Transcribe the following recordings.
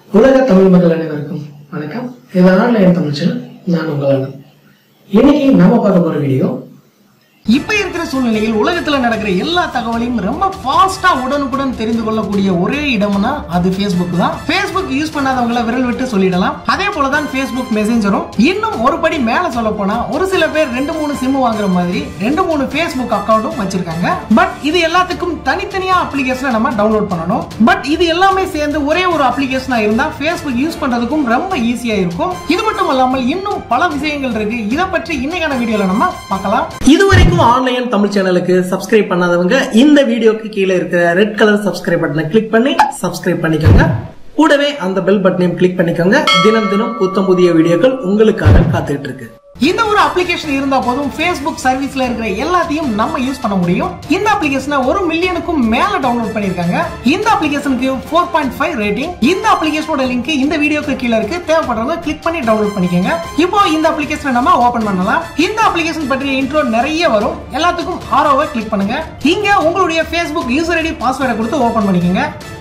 உலக தமிழ் மக்கள் அனைவருக்கும் வணக்கம் இதனால் என் தமிழ் சேனல் நான் உங்கள் அண்ணன் இன்னைக்கு நம்ம பார்க்க போற வீடியோ இப்ப இருக்கிற சூழ்நிலையில் உலகத்துல நடக்கிற எல்லா தகவலையும் ரொம்ப ஃபாஸ்டா உடனுக்குடன் தெரிந்து கொள்ளக்கூடிய ஒரே இடம்னா அது Facebook தான் Facebook யூஸ் பண்ணாதவங்கள விரல் விட்டு சொல்லிடலாம் அதே போலதான் Facebook மெசேஞ்சரும் இன்னும் ஒரு படி மேல சொல்ல போனா ஒரு சில பேர் ரெண்டு மூணு சிம் வாங்குற மாதிரி ரெண்டு மூணு Facebook அக்கௌண்ட்டும் வச்சிருக்காங்க பட் இது எல்லாத்துக்கும் தனித்தனியா அப்ளிகேஷனை நம்ம டவுன்லோட் பண்ணணும் பட் இது எல்லாமே சேர்ந்து ஒரே ஒரு அப்ளிகேஷனா இருந்தா Facebook யூஸ் பண்றதுக்கும் ரொம்ப ஈஸியா இருக்கும் இது மட்டும் இல்லாமல் இன்னும் பல விஷயங்கள் இருக்கு இதை பற்றி இன்னைக்கான வீடியோல நம்ம பார்க்கலாம் இதுவரைக்கும் ஆன்லைன் தமிழ் சேனலுக்கு சப்ஸ்கிரைப் பண்ணாதவங்க இந்த வீடியோக்கு கீழே இருக்கிற ரெட் கலர் சப்ஸ்கிரைப் பட்டனை கிளிக் பண்ணி சப்ஸ்கிரைப் பண்ணிக்கோங்க கூடவே அந்த பெல் பட்டனையும் கிளிக் பண்ணிக்கோங்க தினம் தினம் புத்தம் புதிய வீடியோக்கள் உங்களுக்காக காத்துட்டு இருக்கு இந்த ஒரு அப்ளிகேஷன் இருந்தா போதும் Facebook சர்வீஸ்ல இருக்கிற எல்லாத்தையும் நம்ம யூஸ் பண்ண முடியும் இந்த அப்ளிகேஷனை ஒரு மில்லியனுக்கும் மேல டவுன்லோட் பண்ணிருக்காங்க இந்த அப்ளிகேஷனுக்கு ஃபோர் பாயிண்ட் ஃபைவ் ரேட்டிங் இந்த அப்ளிகேஷனோட லிங்க் இந்த வீடியோக்கு கீழே இருக்கு தேவைப்படுறவங்க கிளிக் பண்ணி டவுன்லோட் பண்ணிக்கோங்க இப்போ இந்த அப்ளிகேஷனை நம்ம ஓபன் பண்ணலாம் இந்த அப்ளிகேஷன் பற்றிய இன்ட்ரோ நிறைய வரும் எல்லாத்துக்கும் ஆரோவை கிளிக் பண்ணுங்க இங்க உங்களுடைய Facebook யூசர் ஐடி பாஸ்வேர்டை கொடுத்து ஓபன் பண்ணிக்கோங்க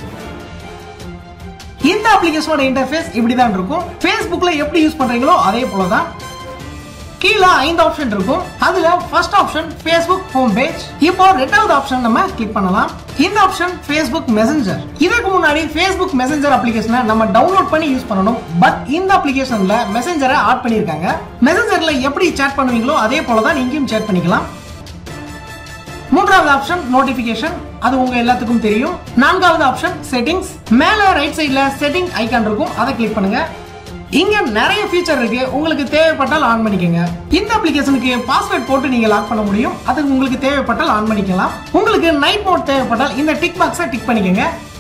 இந்த அப்ளிகேஷனோட இன்டர்ஃபேஸ் இப்படிதான் இருக்கும் Facebookல எப்படி யூஸ் பண்றீங்களோ அதே போல தான் கீழே ஐந்து ஆப்ஷன் இருக்கும் அதுல first option Facebook home page இப்போ ரெண்டாவது ஆப்ஷன் நம்ம கிளிக் பண்ணலாம் இந்த ஆப்ஷன் Facebook மெசஞ்சர் இதுக்கு முன்னாடி Facebook மெசஞ்சர் அப்ளிகேஷனை நம்ம டவுன்லோட் பண்ணி யூஸ் பண்ணணும் பட் இந்த அப்ளிகேஷன்ல மெசஞ்சரை ஆட் பண்ணிருக்காங்க மெசஞ்சர்ல எப்படி சேட் பண்ணுவீங்களோ அதே போல தான் இங்கேயும் சேட் பண்ணிக்கலாம் மூன்றாவது ஆப்ஷன் நோட்டிபிகேஷன் அது உங்க எல்லாத்துக்கும் தெரியும் நான்காவது ஆப்ஷன் செட்டிங்ஸ் மேல ரைட் சைடுல செட்டிங் ஐகான் இருக்கும் அதை கிளிக் பண்ணுங்க இங்க நிறைய ஃபீச்சர் இருக்கு உங்களுக்கு தேவைப்பட்டால் ஆன் பண்ணிக்கோங்க இந்த அப்ளிகேஷனுக்கு பாஸ்வேர்ட் போட்டு நீங்க லாக் பண்ண முடியும் அது உங்களுக்கு தேவைப்பட்டால் ஆன் பண்ணிக்கலாம் உங்களுக்கு நைட் மோட் தேவைப்பட்டால் இந்த டிக் பாக்ஸை டிக் பண்ணிக்கோங்க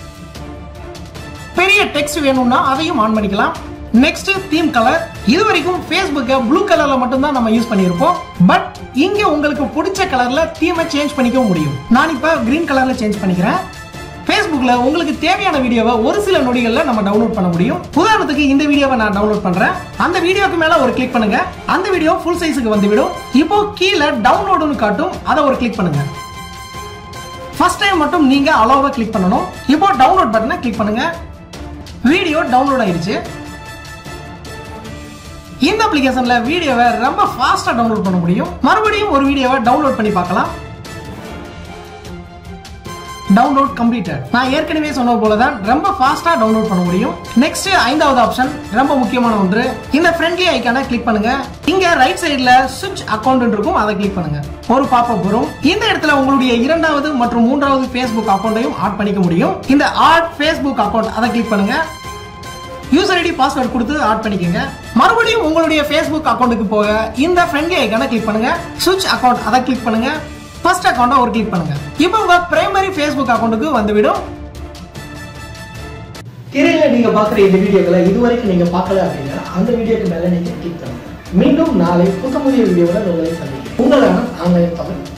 பெரிய டெக்ஸ்ட் வேணும்னா அதையும் ஆன் பண்ணிக்கலாம் நெக்ஸ்ட் தீம் கலர் இது வரைக்கும் ஃபேஸ்புக்கை ப்ளூ கலர்ல மட்டும் தான் நம்ம யூஸ் பண்ணியிருப்போம் பட் இங்க உங்களுக்கு பிடிச்ச கலர்ல தீமை சேஞ்ச் பண்ணிக்கவும் முடியும் நான் இப்ப கிரீன் கலர்ல சேஞ்ச் பண்ணிக்கிறேன் ஃபேஸ்புக்ல உங்களுக்கு தேவையான வீடியோவை ஒரு சில நொடிகள்ல நம்ம டவுன்லோட் பண்ண முடியும் உதாரணத்துக்கு இந்த வீடியோவை நான் டவுன்லோட் பண்றேன் அந்த வீடியோக்கு மேல ஒரு கிளிக் பண்ணுங்க அந்த வீடியோ ஃபுல் சைஸுக்கு வந்துவிடும் இப்போ கீழே டவுன்லோடுன்னு காட்டும் அதை ஒரு கிளிக் பண்ணுங்க ஃபர்ஸ்ட் டைம் மட்டும் நீங்க அலோவை கிளிக் பண்ணணும் இப்போ டவுன்லோட் பட்டனை கிளிக் பண்ணுங்க வீடியோ டவுன்லோட் ஆயிருச்சு இந்த அப்ளிகேஷன்ல வீடியோவை ரொம்ப ஃபாஸ்டா டவுன்லோட் பண்ண முடியும் மறுபடியும் ஒரு வீடியோவை டவுன்லோட் பண்ணி பார்க்கலாம் டவுன்லோட் கம்ப்ளீட்டட் நான் ஏற்கனவே சொன்ன போல தான் ரொம்ப ஃபாஸ்டா டவுன்லோட் பண்ண முடியும் நெக்ஸ்ட் ஐந்தாவது ஆப்ஷன் ரொம்ப முக்கியமான ஒன்று இந்த ஃப்ரெண்ட்லி ஐக்கான கிளிக் பண்ணுங்க இங்க ரைட் சைடுல சுவிட்ச் அக்கௌண்ட் இருக்கும் அதை கிளிக் பண்ணுங்க ஒரு பாப்பப் வரும் இந்த இடத்துல உங்களுடைய இரண்டாவது மற்றும் மூன்றாவது Facebook அக்கௌண்ட்டையும் ஆட் பண்ணிக்க முடியும் இந்த ஆட் Facebook அக்கௌண்ட் அதை கிளிக் பண்ணுங்க யூசர் ஐடி பாஸ்வேர்ட் கொடுத்து ஆட் பண்ணிக்கோங்க மறுபடியும் உங்களுடைய Facebook அக்கௌண்ட்டுக்கு போக இந்த ஃப்ரெண்ட்லி ஐக்கான கிளிக் பண்ணுங்க சுவிட்ச் அக்கௌண்ட் அதை கிளிக் பண்ணுங்க ஃபர்ஸ்ட் அக்கௌண்ட்டை ஒரு கிளிக் பண்ணுங்க இப்போ உங்க பிரைமரி Facebook அக்கௌண்ட்டுக்கு வந்துவிடும் திரையில நீங்க பார்க்குற இந்த வீடியோக்களை இதுவரைக்கும் நீங்க பார்க்கல அப்படின்னா அந்த வீடியோக்கு மேல நீங்க கிளிக் பண்ணுங்க மீண்டும் நாளை புத்த புதிய வீடியோவில் உங்களை சந்திக்கிறேன் உங்களான ஆன்லைன் தமிழ்